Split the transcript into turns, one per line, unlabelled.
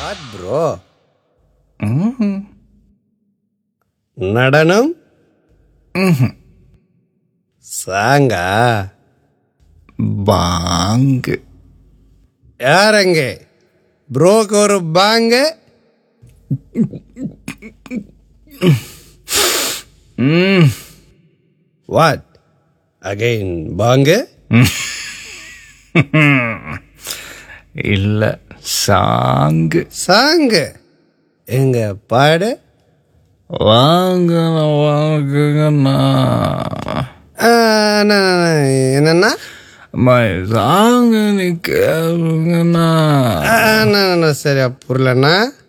what bro நடனம் சாங்கா
பாங்கு
யாரங்க ப்ரோக்கு ஒரு பாங்க வாட் அகைன் பாங்க
இல்ல சாங்கு
சாங்கு எங்க பாடு
வாங்க வாங்குங்கண்ணா
ஆ, நா- நா- என்னன்னா
அம்மா சாங்கு நீ கேளுங்கண்ணா
ஆ, நா- நா- சரியா புரியலண்ணா